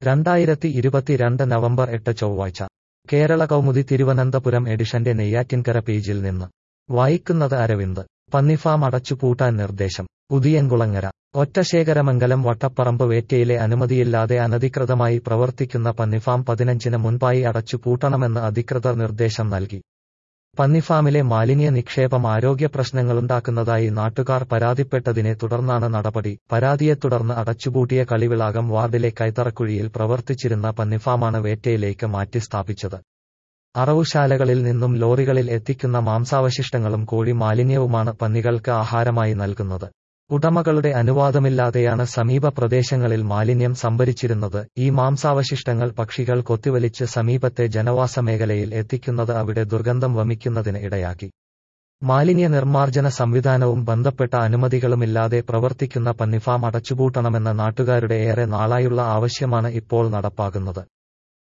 രണ്ടായിരത്തി ഇരുപത്തിരണ്ട് നവംബർ എട്ട് ചൊവ്വാഴ്ച കേരള കൗമുദി തിരുവനന്തപുരം എഡിഷന്റെ നെയ്യാറ്റിൻകര പേജിൽ നിന്ന് വായിക്കുന്നത് അരവിന്ദ് പന്നിഫാം അടച്ചുപൂട്ടാൻ നിർദ്ദേശം ഉദിയൻകുളങ്ങര ഒറ്റശേഖരമംഗലം വട്ടപ്പറമ്പ് വേറ്റയിലെ അനുമതിയില്ലാതെ അനധികൃതമായി പ്രവർത്തിക്കുന്ന പന്നിഫാം പതിനഞ്ചിന് മുൻപായി അടച്ചുപൂട്ടണമെന്ന് അധികൃതർ നിർദ്ദേശം നൽകി പന്നിഫാമിലെ മാലിന്യ നിക്ഷേപം ആരോഗ്യ പ്രശ്നങ്ങളുണ്ടാക്കുന്നതായി നാട്ടുകാർ പരാതിപ്പെട്ടതിനെ തുടർന്നാണ് നടപടി പരാതിയെ തുടർന്ന് അടച്ചുപൂട്ടിയ കളിവിളാകം വാർഡിലെ കൈത്തറക്കുഴിയിൽ പ്രവർത്തിച്ചിരുന്ന പന്നിഫാമാണ് വേറ്റയിലേക്ക് മാറ്റി സ്ഥാപിച്ചത് അറവുശാലകളിൽ നിന്നും ലോറികളിൽ എത്തിക്കുന്ന മാംസാവശിഷ്ടങ്ങളും കോഴി മാലിന്യവുമാണ് പന്നികൾക്ക് ആഹാരമായി നൽകുന്നത് ഉടമകളുടെ അനുവാദമില്ലാതെയാണ് സമീപ പ്രദേശങ്ങളിൽ മാലിന്യം സംഭരിച്ചിരുന്നത് ഈ മാംസാവശിഷ്ടങ്ങൾ പക്ഷികൾ കൊത്തിവലിച്ച് സമീപത്തെ ജനവാസ മേഖലയിൽ എത്തിക്കുന്നത് അവിടെ ദുർഗന്ധം വമിക്കുന്നതിന് ഇടയാക്കി മാലിന്യ നിർമ്മാർജ്ജന സംവിധാനവും ബന്ധപ്പെട്ട അനുമതികളുമില്ലാതെ പ്രവർത്തിക്കുന്ന പന്നിഫാം അടച്ചുപൂട്ടണമെന്ന നാട്ടുകാരുടെ ഏറെ നാളായുള്ള ആവശ്യമാണ് ഇപ്പോൾ നടപ്പാകുന്നത്